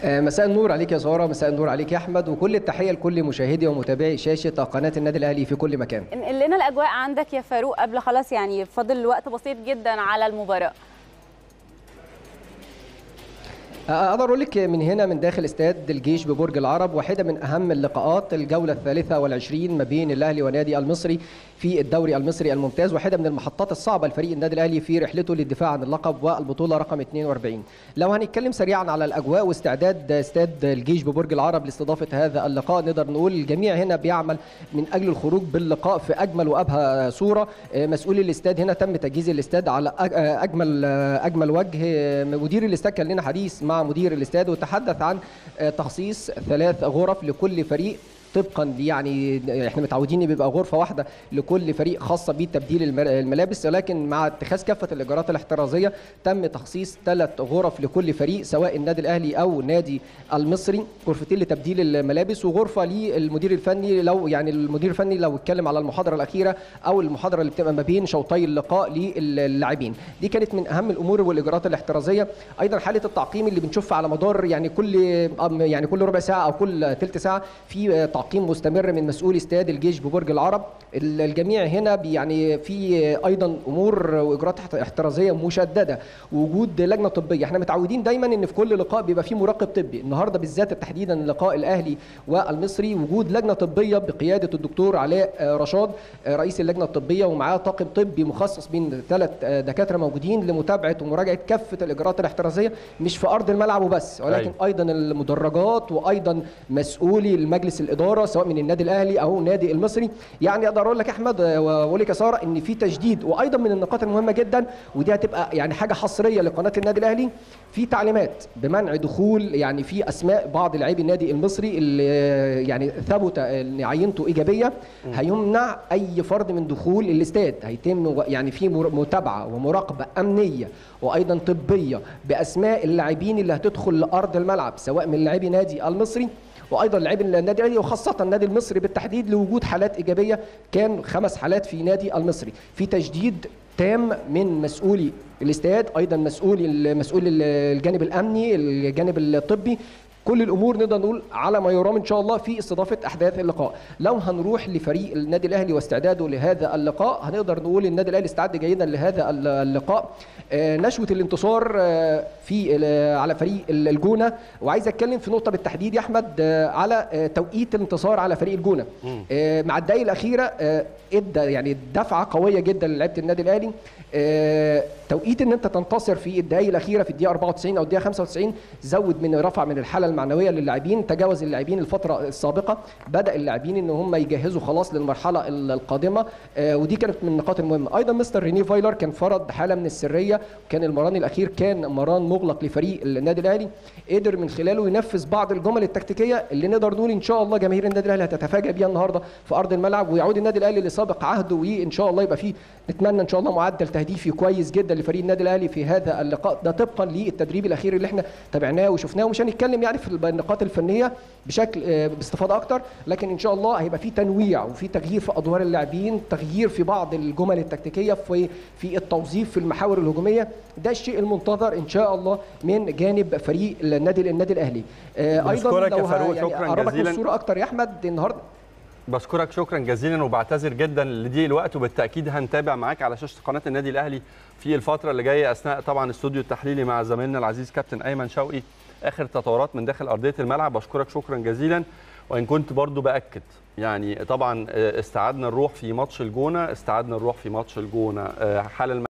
مساء النور عليك يا ساره مساء النور عليك يا احمد وكل التحيه لكل مشاهدي ومتابعي شاشه قناه النادي الاهلي في كل مكان انقل لنا الاجواء عندك يا فاروق قبل خلاص يعني فاضل وقت بسيط جدا على المباراه اقدر اقول لك من هنا من داخل استاد الجيش ببرج العرب واحده من اهم اللقاءات الجوله الثالثه والعشرين ما بين الاهلي ونادي المصري في الدوري المصري الممتاز واحده من المحطات الصعبه لفريق النادي الاهلي في رحلته للدفاع عن اللقب والبطوله رقم 42 لو هنتكلم سريعا على الاجواء واستعداد استاد الجيش ببرج العرب لاستضافه هذا اللقاء نقدر نقول الجميع هنا بيعمل من اجل الخروج باللقاء في اجمل وابهى صوره مسؤولي الاستاد هنا تم تجهيز الاستاد على اجمل اجمل وجه مدير الاستاد كان لنا حديث مع مدير الاستاد وتحدث عن تخصيص ثلاث غرف لكل فريق طبقا يعني احنا متعودين بيبقى غرفه واحده لكل فريق خاصه بتبديل الملابس ولكن مع اتخاذ كافه الاجراءات الاحترازيه تم تخصيص ثلاث غرف لكل فريق سواء النادي الاهلي او نادي المصري غرفتين لتبديل الملابس وغرفه للمدير الفني لو يعني المدير الفني لو اتكلم على المحاضره الاخيره او المحاضره اللي بتبقى ما بين شوطي اللقاء للاعبين دي كانت من اهم الامور والاجراءات الاحترازيه ايضا حاله التعقيم اللي بنشوفها على مدار يعني كل يعني كل ربع ساعه او كل ثلث ساعه في تعقيم مستمر من مسؤولي استاد الجيش ببرج العرب الجميع هنا يعني في ايضا امور واجراءات احترازيه مشدده وجود لجنه طبيه احنا متعودين دايما ان في كل لقاء بيبقى فيه مراقب طبي النهارده بالذات تحديدا لقاء الاهلي والمصري وجود لجنه طبيه بقياده الدكتور علاء رشاد رئيس اللجنه الطبيه ومعاه طاقم طبي مخصص من ثلاث دكاتره موجودين لمتابعه ومراجعه كافه الاجراءات الاحترازيه مش في ارض الملعب وبس ولكن أي. ايضا المدرجات وايضا مسؤولي المجلس الاداره سواء من النادي الاهلي او النادي المصري يعني اقدر اقول لك احمد واقول لك يا ساره ان في تجديد وايضا من النقاط المهمه جدا ودي هتبقى يعني حاجه حصريه لقناه النادي الاهلي في تعليمات بمنع دخول يعني في اسماء بعض لاعبي النادي المصري اللي يعني ثبت ان عينته ايجابيه هيمنع اي فرد من دخول الاستاد هيتم يعني في متابعه ومراقبه امنيه وايضا طبيه باسماء اللاعبين اللي هتدخل لارض الملعب سواء من لاعبي نادي المصري وايضا لاعبي النادي الاهلي وخاصه النادي المصري بالتحديد لوجود حالات ايجابيه كان خمس حالات في نادي المصري في تجديد تام من مسؤولي الاستاد ايضا مسؤولي مسؤول الجانب الامني الجانب الطبي كل الامور نقدر نقول على ما يرام ان شاء الله في استضافه احداث اللقاء لو هنروح لفريق النادي الاهلي واستعداده لهذا اللقاء هنقدر نقول النادي الاهلي استعد جيدا لهذا اللقاء نشوه الانتصار في على فريق الجونه وعايز اتكلم في نقطه بالتحديد يا احمد على توقيت الانتصار على فريق الجونه مع الدقائق الاخيره ادى يعني دفعه قويه جدا للعيبه النادي الاهلي توقيت ان انت تنتصر في الدقائق الاخيره في الدقيقه 94 او الدقيقه 95 زود من رفع من الحاله المعنويه للاعبين تجاوز اللاعبين الفتره السابقه بدا اللاعبين ان هم يجهزوا خلاص للمرحله القادمه ودي كانت من النقاط المهمه ايضا مستر ريني فايلر كان فرض حاله من السريه كان المران الاخير كان مران مغلق لفريق النادي الاهلي قدر من خلاله ينفذ بعض الجمل التكتيكيه اللي نقدر نقول ان شاء الله جماهير النادي الاهلي هتتفاجئ بيها النهارده في ارض الملعب ويعود النادي الاهلي لسابق عهده وان شاء الله يبقى فيه نتمنى ان شاء الله معدل تهديفي كويس جدا لفريق النادي الاهلي في هذا اللقاء ده طبقا للتدريب الاخير اللي احنا تابعناه وشفناه ومش هنتكلم يعني في النقاط الفنيه بشكل باستفاضه اكتر لكن ان شاء الله هيبقى في تنويع وفي تغيير في ادوار اللاعبين تغيير في بعض الجمل التكتيكيه في في التوظيف في المحاور الهجوميه ده الشيء المنتظر ان شاء الله من جانب فريق النادي النادي الاهلي ايضا لو يعني شكرا جزيلا الصوره اكتر يا احمد النهارده بشكرك شكرا جزيلا وبعتذر جدا لضيق الوقت وبالتاكيد هنتابع معاك على شاشه قناه النادي الاهلي في الفتره اللي جايه اثناء طبعا الاستوديو التحليلي مع زميلنا العزيز كابتن ايمن شوقي اخر تطورات من داخل ارضيه الملعب بشكرك شكرا جزيلا وان كنت برضو باكد يعني طبعا استعدنا نروح في ماتش الجونه استعدنا نروح في ماتش الجونه حال